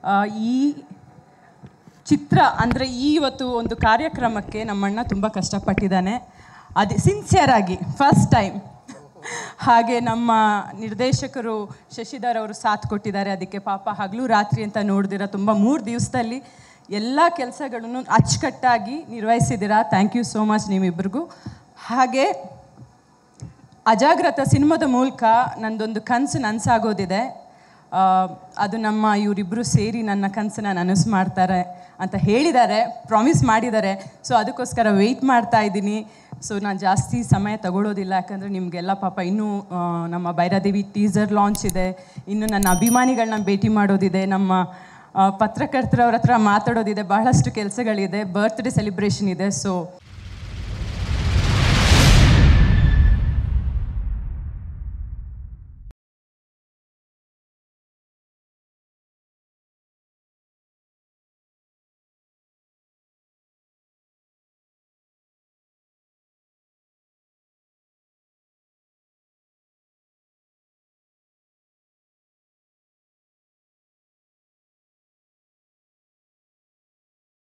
ಆ, ಈ ಚಿತ್ರ ಅಂದರೆ ಈ ಇವತ್ತು ಒಂದು ಕಾರ್ಯಕ್ರಮಕ್ಕೆ ನಮ್ಮಣ್ಣ ತುಂಬ ಕಷ್ಟಪಟ್ಟಿದ್ದಾನೆ ಅದು ಸಿನ್ಸಿಯರ್ ಆಗಿ ಫಸ್ಟ್ ಟೈಮ್ ಹಾಗೆ ನಮ್ಮ ನಿರ್ದೇಶಕರು ಶಶಿಧರ್ ಅವರು ಸಾಥ್ ಕೊಟ್ಟಿದ್ದಾರೆ ಅದಕ್ಕೆ ಪಾಪ ಹಗಲು ರಾತ್ರಿ ಅಂತ ನೋಡ್ದಿರ ತುಂಬ ಮೂರು ದಿವಸದಲ್ಲಿ ಎಲ್ಲ ಕೆಲಸಗಳನ್ನು ಅಚ್ಚುಕಟ್ಟಾಗಿ ನಿರ್ವಹಿಸಿದ್ದೀರಾ ಥ್ಯಾಂಕ್ ಯು ಸೋ ಮಚ್ ನೀವಿಬ್ಬರಿಗೂ ಹಾಗೆ ಅಜಾಗ್ರತ ಸಿನಿಮಾದ ಮೂಲಕ ನಂದೊಂದು ಕನಸು ನನಸಾಗೋದಿದೆ ಆ, ಅದು ನಮ್ಮ ಇವರಿಬ್ಬರು ಸೇರಿ ನನ್ನ ಕನಸನ್ನ ನನಸು ಮಾಡ್ತಾರೆ ಅಂತ ಹೇಳಿದ್ದಾರೆ ಪ್ರಾಮಿಸ್ ಮಾಡಿದ್ದಾರೆ ಸೊ ಅದಕ್ಕೋಸ್ಕರ ವೆಯ್ಟ್ ಮಾಡ್ತಾ ಇದ್ದೀನಿ ಸೊ ನಾನು ಜಾಸ್ತಿ ಸಮಯ ತಗೊಳ್ಳೋದಿಲ್ಲ ಯಾಕಂದರೆ ನಿಮಗೆಲ್ಲ ಪಾಪ ಇನ್ನೂ ಆ, ನಮ್ಮ ಭೈರಾದೇವಿ ಟೀಸರ್ ಲಾಂಚ್ ಇದೆ ಇನ್ನು ನನ್ನ ಅಭಿಮಾನಿಗಳನ್ನ ಭೇಟಿ ಮಾಡೋದಿದೆ ನಮ್ಮ ಆ, ಪತ್ರಕರ್ತರವ್ರ ಹತ್ರ ಮಾತಾಡೋದಿದೆ ಬಹಳಷ್ಟು ಕೆಲಸಗಳಿದೆ ಬರ್ತ್ಡೇ ಸೆಲಿಬ್ರೇಷನ್ ಇದೆ ಸೊ